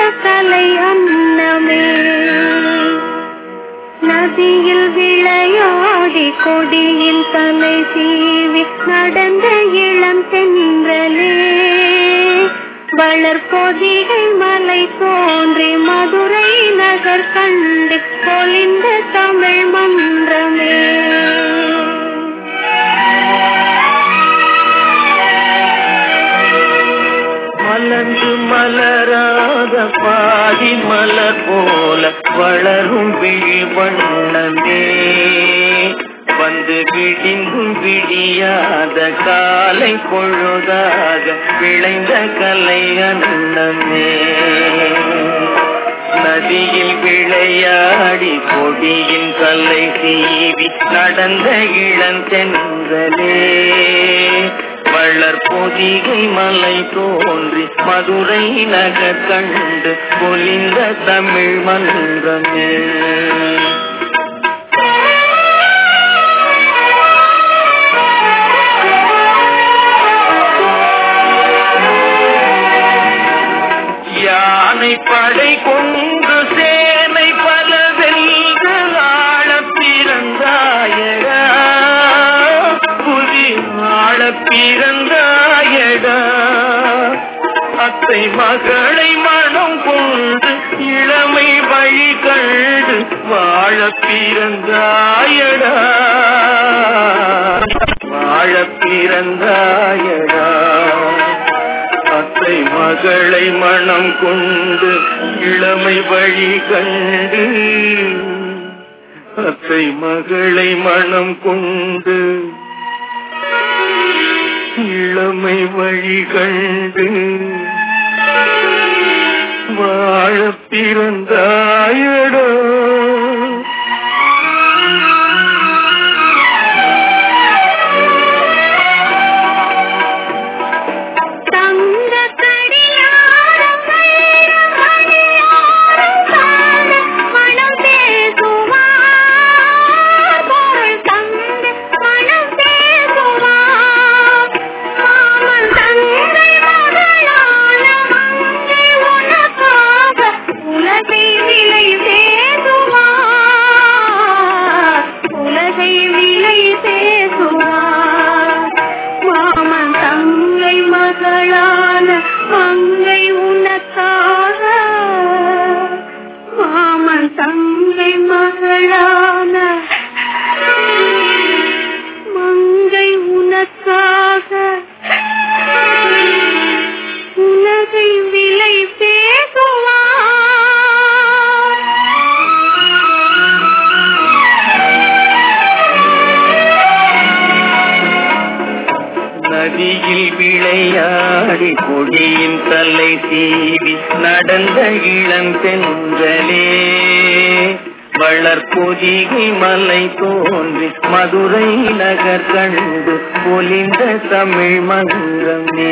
கலை அன்னமே நதியில் விளையாடி கொடியின் தலை சீவி நடந்த இளம் தென்றலே வளர்பொதிகை மலை தோன்றி மதுரை நகர் கண்டு பொலிந்த தமிழ் மன்றமே மலர்ந்து மலராத பாதி மலர் போல வளரும் விழி வண்ணமே வந்து விடிந்தும் விடியாத காலை பொழுதாக விளைந்த கலை அன்னமே நதியில் விளையாடி கொடியின் கல்லை சீவி நடந்த இளந்தென்றலே வள்ளற் பொதிகை மலை தோன்றி மதுரை நகர் கண்டு பொலிந்த தமிழ் மன்றமே யானை படை கொண்டு சேனை பல வென்று ஆளப் பிறந்தாயடா புலி ஆளப் பிறந்தாயடா அத்தை மகளை மனம் கொண்டு இளமை வழி கண்டு வாழ பிறந்தாயடா வாழ பிறந்தாயடா அத்தை மகளை மனம் கொண்டு இளமை வழி கண்டு அத்தை மகளை மனம் கொண்டு இளமை வழி கண்டு வாழ பிறந்தாயடோ தங்க கடியாரம் வைர மணியாரம் காண மனம் பேசுவார் பொருள் தந்து மனம் பேசுவார் மாமன் தங்கை மகளான மங்கை உனக்காக உலகை விலை பேசுவார் உலகை விலை பேசுவார் மாமன் தங்கை மகளான மங்கை உனக்காக மாமன் தங்கை மகளான மங்கை உனக்காக உலகை விலை பேசுவார் நதியில் விளையாடி கொடியின் தலை சீவி நடந்த இளந்தென்றலே வளர்பொதிகை மலை தோன்றி மதுரை நகர் கண்டு பொலிந்த தமிழ் மன்றமே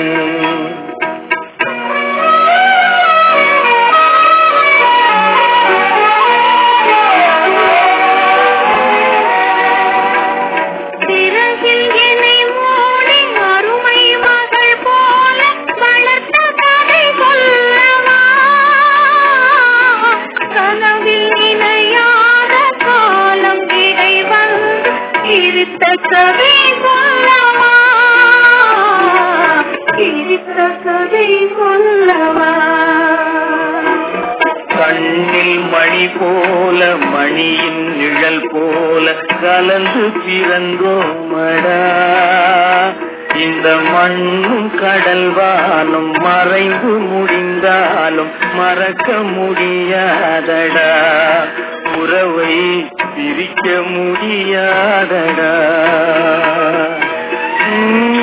பிறகில் என்னை மூடி அருமை மகள் போல வளர்த்த கதை சொல்லவா கனவில் இணையாத காலம் இடை வந்து இருத்த கதை சொல்லவா இருத்த கதை சொல்லவா கண்ணில் மணி போல மணியின் நிழல் போல கலந்து பிறந்தோமடா இந்த மண்ணும் கடல் வானும் மறைந்து முடிந்தாலும் மறக்க முடியாதடா உறவை பிரிக்க முடியாதடா உம்